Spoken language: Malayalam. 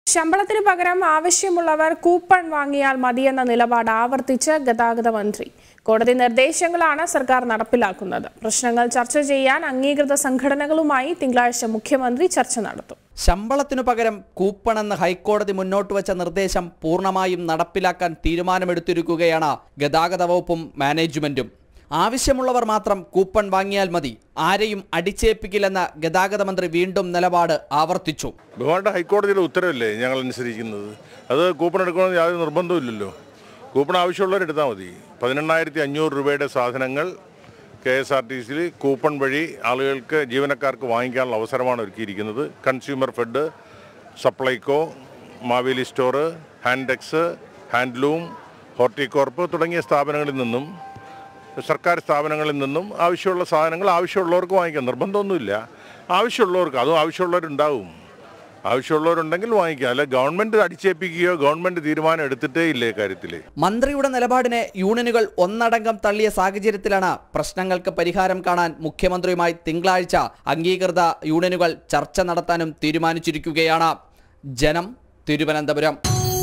ശമ്പളത്തിന് പകരം ആവശ്യമുള്ളവർ കൂപ്പൺ വാങ്ങിയാൽ മതിയെന്ന നിലപാട് ആവർത്തിച്ച് ഗതാഗത മന്ത്രി കോടതി നിർദ്ദേശങ്ങളാണ് സർക്കാർ നടപ്പിലാക്കുന്നത് പ്രശ്നങ്ങൾ ചർച്ച ചെയ്യാൻ അംഗീകൃത സംഘടനകളുമായി തിങ്കളാഴ്ച മുഖ്യമന്ത്രി ചർച്ച നടത്തും ശമ്പളത്തിനു പകരം കൂപ്പണെന്ന് ഹൈക്കോടതി മുന്നോട്ട് വച്ച നിർദ്ദേശം പൂർണ്ണമായും നടപ്പിലാക്കാൻ തീരുമാനമെടുത്തിരിക്കുകയാണ് ഗതാഗത വകുപ്പും മാനേജ്മെന്റും ആവശ്യമുള്ളവർ മാത്രം കൂപ്പൺ വാങ്ങിയാൽ മതി ആരെയും അടിച്ചേൽപ്പിക്കില്ലെന്ന ഗതാഗത മന്ത്രി വീണ്ടും നിലപാട് ആവർത്തിച്ചു ബഹുമാനപ്പെട്ട ഹൈക്കോടതിയുടെ ഉത്തരവല്ലേ ഞങ്ങൾ അനുസരിക്കുന്നത് അത് കൂപ്പൺ എടുക്കണമെന്ന് യാതൊരു നിർബന്ധമില്ലല്ലോ കൂപ്പൺ ആവശ്യമുള്ളവർ എടുത്താൽ മതി പതിനെണ്ണായിരത്തി അഞ്ഞൂറ് രൂപയുടെ സാധനങ്ങൾ കെ എസ് ആർ ടി സിയിൽ കൂപ്പൺ വഴി ആളുകൾക്ക് ജീവനക്കാർക്ക് വാങ്ങിക്കാനുള്ള അവസരമാണ് ഒരുക്കിയിരിക്കുന്നത് consumer fed Supplyco Maveli store Hantex handloom Horticorp തുടങ്ങിയ സ്ഥാപനങ്ങളിൽ നിന്നും സർക്കാർ സ്ഥാപനങ്ങളിൽ നിന്നും ആവശ്യമുള്ള സാധനങ്ങൾ ആവശ്യമുള്ളവർക്ക് വാങ്ങിക്കാം നിർബന്ധമൊന്നുമില്ല ആവശ്യമുള്ളവർക്ക് അതും ആവശ്യമുള്ളവരുണ്ടാവും ആവശ്യമുള്ളവരുണ്ടെങ്കിൽ വാങ്ങിക്കാം അല്ല ഗവൺമെൻറ് അടിച്ചേൽപ്പിക്കുകയോ ഗവൺമെൻറ് തീരുമാനം എടുത്തിട്ടേ ഇല്ലേ കാര്യത്തിൽ മന്ത്രിയുടെ നിലപാടിനെ യൂണിയനുകൾ ഒന്നടങ്കം തള്ളിയ സാഹചര്യത്തിലാണ് പ്രശ്നങ്ങൾക്ക് പരിഹാരം കാണാൻ മുഖ്യമന്ത്രിയുമായി തിങ്കളാഴ്ച അംഗീകൃത യൂണിയനുകൾ ചർച്ച നടത്താനും തീരുമാനിച്ചിരിക്കുകയാണ് ജനം തിരുവനന്തപുരം